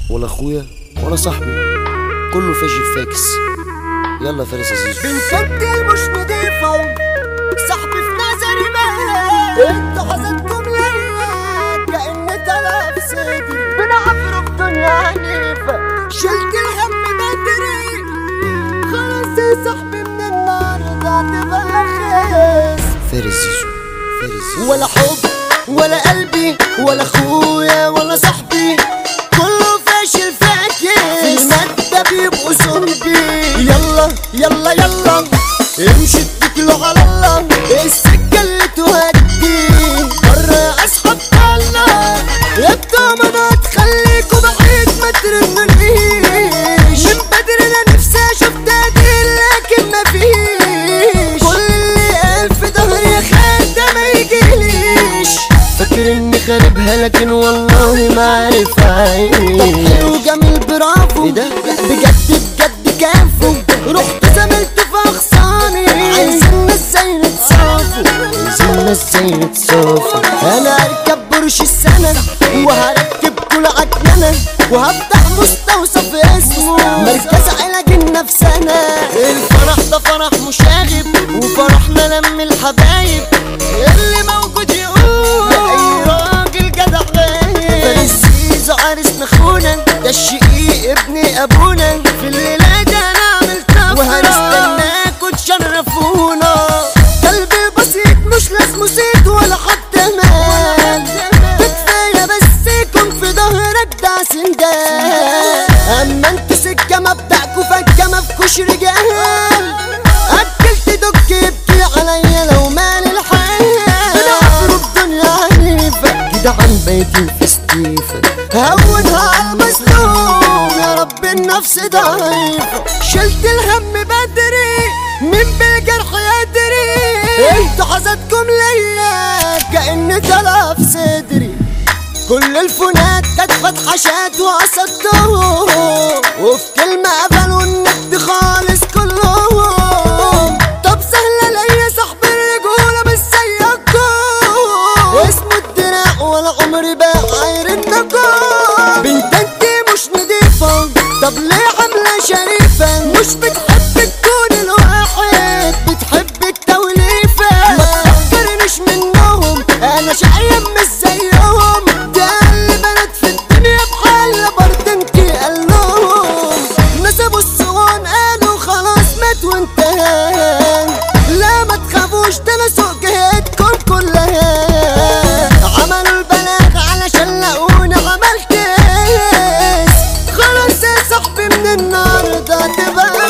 ولا اخويا ولا صاحبي كله فاشل فاكس يلا يا فارس يا زيزو بنتي مش نضيفة صاحبي في نظري مات انتوا حظتكم ليا كأن تلف صدري بنعفر في دنيا عنيفة شلت الهم بدري خلاص يا صاحبي من النهاردة هتبقى خيس فارس زيزو فارس زيزو ولا حب ولا قلبي ولا اخويا ولا صاحبي كله فاشل فاكس في المادة بيبقوا زومبي يلا يلا يلا امشي اتكلوا على الله السكة اللي تودي بره اسحب الله يبقى ما تخليكوا بعيد ما ترنونيش من بدري انا نفسي اشوف تقدير لكن مفيش كل اللي قال في ظهري يا خال ده ما يجيليش فاكر اني خاربها لكن والله ما عارف اعيش حلو جميل برافو ايه ده؟ بجد بجد كافو رحت زملت في اغصاني عايزين ازاي نتصافوا عايزين ازاي نتصافى انا هركب برش السنة وهركب كل عكننة وهفتح مستوصف اسمه مركز علاج النفسانة الفرح ده فرح مشاغب وفرحنا لم الحبايب اللي موجود يقول اي راجل جدع غايب فارس زيزو عرسنا اخونا ده الشقيق ابن ابونا في الليلة دي هنعمل طفرة وهنستناكوا تشرفونا قلبي بسيط مش لازمه زيت ولا حتى مال ده كفاية بس يكون في ظهرك ده سندال اما انتوا سكة مبدأكوا فكة مفكوش رجال اكلت دك يبكي عليا لو مال الحال بنعفروا بدنيا عنيفة جدعان بايتين في ستيفن هونها على المظلوم يا رب النفس ضعيفة شلت الهم بدري من بالجرح يدري انتوا حظتكم ليا كأن طلع في صدري كل الفنات كانت فتحشات وقصدتهم وفي كلمة قفلوا الند خالص كلهم طب سهلة ليا صاحب الرجولة مش زيكم اسمه الدراع ولا عمري بقى غير النجوم بنت انت مش نضيفة طب ليه عاملة شريفة مش بتحب تكون الواحد بتحب التوليفة ما تفكرنيش منهم انا شقيان مش زيهم ده اللي بنات في الدنيا بحال برضه انت قالهم نسبوا الصوان قالوا خلاص مات وانتهى لا ما تخافوش ده انا سوق جهتكم كلها عملوا البلاغ علشان لقوني عملت ايه خلاص يا صاحبي من النهارده هتبقى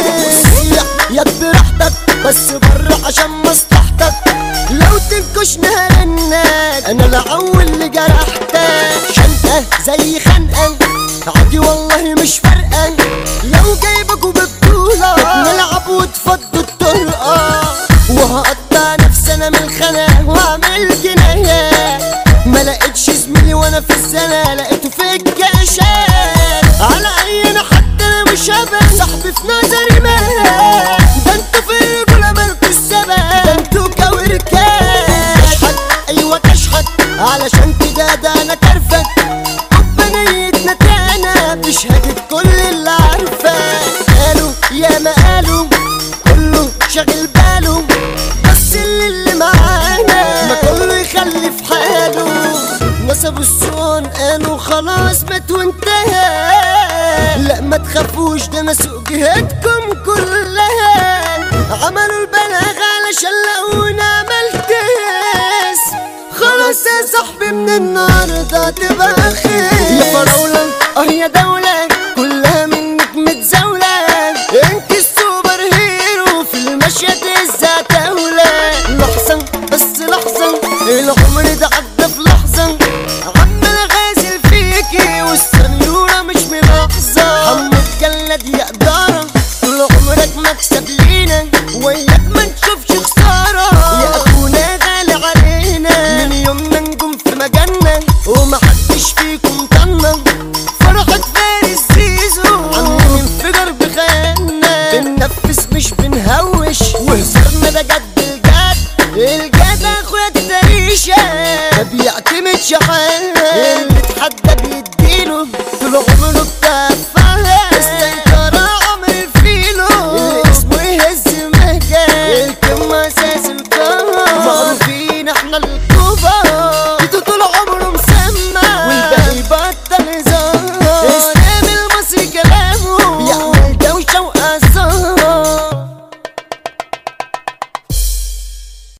خير يا براحتك بس بره عشان مصلحتك لو تنكشني هرنك انا العول اللي جرحتك شنقه زي خنقه عادي والله مش فارقه لو جايبكوا ببطوله نلعب وتفضوا الطرقه وهقطع نفسي انا من الخناق واعمل جنايات ما لقيتش زميلي وانا في الزنا لقيته في الجاشات على اي انا حتى انا مش هبقى صاحبي في نظري مات ده انتوا في الرجولة مالكوا السبب ده انتوا كوركات كشحت ايوه كشحت علشان كده ده انا كرفت حب نيتنا تانا بشهادة كل اللي عارفة قالوا يا ما قالوا كله شاغل باله بس اللي, اللي معانا ما كله يخلي في حاله نسبوا الصون قالوا خلاص مات وانتهى لا ما تخافوش ده انا سوق جهتكم كلها عملوا البلاغ علشان لقونا عملت اس خلاص يا صاحبي من النهارده تبقى خير يا فراولة اه يا دولة كلها منك متزاولة انت السوبر هيرو في المشهد الذات دولة لحظة بس لحظة العمر ده عدى في لحظة عمال غازل فيكي والسنورة مش ملاحظة حمد جلد يا إدارة طول عمرك مكسب لينا وياك ما نشوفش خسارة يا أخونا غالي علينا من يومنا نجوم في مجالنا ومحدش فيكم طنا